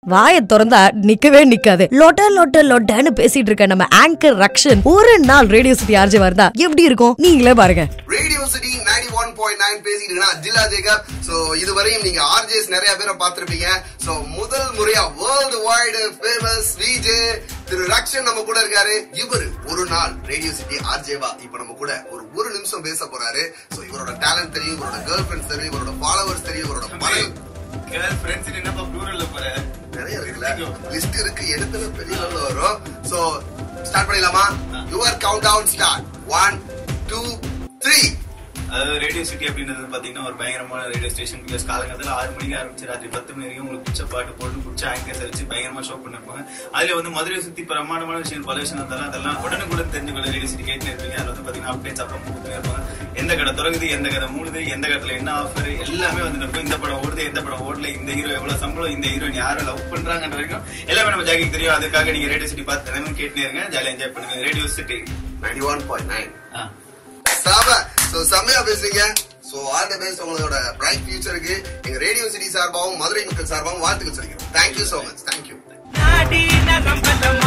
வாயை திறந்தா நிக்கவே நிக்காது லொட்ட லொட்ட லொட்டன்னு பேசிட்டு இருக்க நம்ம ஆங்கர் ரக்ஷன் ஒரு நாள் ரேடியோ சிட்டி ஆர்ஜி வருதா எப்படி இருக்கும் நீங்களே பாருங்க radio city ninety one point nine பேசிட்டு இருக்கேன் ஜில்லா ஜேகப் சோ இதுவரையும் நீங்க ஆர்ஜேஸ் நிறைய பேரை பார்த்திருப்பீங்க சோ முதல் முறையா world wide famous VJ Thiru Rakshan நம்ம கூட இருக்காரு இவரு ஒரு நாள் ரேடியோ சிட்டி ஆர்ஜேவா இப்ப நம்ம கூட ஒரு ஒரு நிமிஷம் பேச போறாரு சோ இவரோட டேலண்ட் தெரியும் இவரோட கேர்ள் ஃபிரெண்ட்ஸ் தெரியும் இவரோட ஃபாலோவர்ஸ் தெரியும் இவரோட படம் கேர்ள் ஃப்ரெண்ட்ஸ் என்னப்பா ப்ளூரல்ல போற நிறைய இருக்குல்ல லிஸ்ட் இருக்கு எடுத்துல பெரிய level ல வரும் சோ ஸ்டார்ட் பண்ணிடலாமா your countdown start one two three அதாவது ரேடியோ சிட்டி அப்படின்றது பாத்தீங்கன்னா ஒரு பயங்கரமான ரேடியோ ஸ்டேஷன் பிகாஸ் காலங்கத்துல ஆறு மணிக்கு ஆரம்பிச்சு ராத்திரி பத்து மணி வரைக்கும் உங்களுக்கு பிடிச்ச பாட்டு போட்டு பிடிச்ச ஆங்கர்ஸ் வச்சு பயங்கரமா ஷோ பண்ணிருப்பாங்க அதுல வந்து மதுரை சுத்தி பிரமாண்டமான விஷயம் பல விஷயம் இருந்தாலும் அதெல்லாம் உடனுக்குடன் தெரிஞ்சுக்கொள்ள ரேடியோ சிட்டி கேட்டு இருப்பீங்க அதுல வந்து பாத்தீங்கன்னா அப்டேட்ஸ் அப்போ கொடுத்துட்டே இருப்பாங்க எந்த கடை திறகுது எந்த கடை மூடுது எந்த கடத்துல என்ன ஆஃபர் எல்லாமே வந்து இருக்கும் இந்த படம் ஓடுது எந்த படம் ஓடல இந்த ஹீரோ எவ்வளவு சம்பளம் இந்த ஹீரோயின் யாரும் லவ் பண்றாங்கன்ற வரைக்கும் எல்லாமே நம்ம ஜாகிங் தெரியும் அதுக்காக நீங்க ரேடியோ சிட்டி பார்த்து தினமும் கேட்டுனே இருங்க ஜாலியா என்ஜாய் பண்ணுங்க radio city ninety one point nine சாம சோ செம்மையா பேசுறீங்க சோ ஆல் தி பெஸ்ட் உங்களோட பிரைட் ஃபியூச்சருக்கு எங்க ரேடியோ சிட்டி சார்பாகவும் மதுரை மக்கள் சார்பாகவும் வாழ்த்துக்கள் சொல்லிக்கிறோம் தேங்க்யூ சோ மச் தேங்க்யூ நாடி நரம்பல